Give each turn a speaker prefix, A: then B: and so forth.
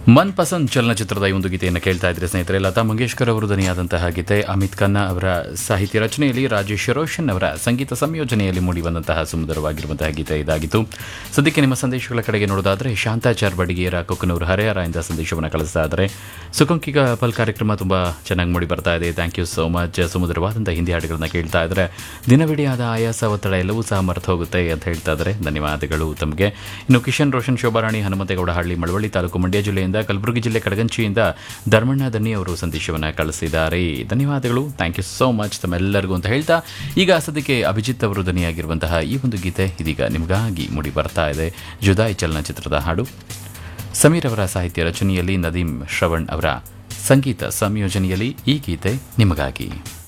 A: ಮನ್ ಪಸಂದ್ ಚಲನಚಿತ್ರದ ಈ ಒಂದು ಗೀತೆಯನ್ನು ಕೇಳ್ತಾ ಇದ್ರೆ ಸ್ನೇಹಿತರೆ ಲತಾ ಮಂಗೇಶ್ಕರ್ ಅವರು ಧ್ವನಿಯಾದಂತಹ ಗೀತೆ ಅಮಿತ್ ಖನ್ನಾ ಅವರ ಸಾಹಿತ್ಯ ರಚನೆಯಲ್ಲಿ ರಾಜೇಶ್ ರೋಷನ್ ಅವರ ಸಂಗೀತ ಸಂಯೋಜನೆಯಲ್ಲಿ ಮೂಡಿಬಂದಂತಹ ಸುಂದರವಾಗಿರುವಂತಹ ಗೀತೆ ಇದಾಗಿತ್ತು ಸದ್ಯಕ್ಕೆ ನಿಮ್ಮ ಸಂದೇಶಗಳ ಕಡೆಗೆ ನೋಡೋದಾದ್ರೆ ಶಾಂತಾಚಾರ್ ಬಡಿಗೇರ ಕೊಕ್ಕನೂರು ಹರಿಹರದಿಂದ ಸಂದೇಶವನ್ನು ಕಳಿಸ್ತಾ ಇದ್ದಾರೆ ಸುಖಂಕಿಗ ಪಲ್ ಕಾರ್ಯಕ್ರಮ ತುಂಬಾ ಚೆನ್ನಾಗಿ ಮೂಡಿ ಬರ್ತಾ ಇದೆ ಥ್ಯಾಂಕ್ ಯು ಸೋ ಮಚ್ ಸುಮಧುರವಾದಂತಹ ಹಿಂದಿ ಹಾಡುಗಳನ್ನ ಕೇಳ್ತಾ ಇದ್ರೆ ದಿನವಿಡೀ ಆದ ಆಯಾಸ ಒತ್ತಡ ಎಲ್ಲವೂ ಸಹ ಮರೆತು ಹೋಗುತ್ತೆ ಅಂತ ಹೇಳ್ತಾ ಇದ್ದಾರೆ ಧನ್ಯವಾದಗಳು ತಮಗೆ ಇನ್ನು ಕಿಶನ್ ರೋಷನ್ ಶೋಭಾರಾಣಿ ಹನುಮಂತೇಗೌಡ ಹಳ್ಳಿ ಮಳವಳ್ಳಿ ತಾಲೂಕು ಮಂಡ್ಯ ಜಿಲ್ಲೆಯಿಂದ ಕಲಬುರಗಿ ಜಿಲ್ಲೆ ಕಡಗಂಚಿಯಿಂದ ಧರ್ಮಣ್ಣ ದನ್ನಿ ಅವರು ಸಂದೇಶವನ್ನು ಕಳಿಸಿದ್ದಾರೆ ಧನ್ಯವಾದಗಳು ಥ್ಯಾಂಕ್ ಯು ಸೋ ಮಚ್ ತಮ್ಮೆಲ್ಲರಿಗೂ ಅಂತ ಹೇಳ್ತಾ ಈಗ ಸದ್ಯಕ್ಕೆ ಅಭಿಜಿತ್ ಅವರು ಧ್ವನಿಯಾಗಿರುವಂತಹ ಈ ಒಂದು ಗೀತೆ ಇದೀಗ ನಿಮಗಾಗಿ ಮೂಡಿ ಬರ್ತಾ ಇದೆ ಜುದಾಯ್ ಚಲನಚಿತ್ರದ ಹಾಡು ಸಮೀರ್ ಅವರ ಸಾಹಿತ್ಯ ರಚನೆಯಲ್ಲಿ ನದೀಮ್ ಶ್ರವಣ್ ಅವರ ಸಂಗೀತ ಸಂಯೋಜನೆಯಲ್ಲಿ ಈ ಗೀತೆ ನಿಮಗಾಗಿ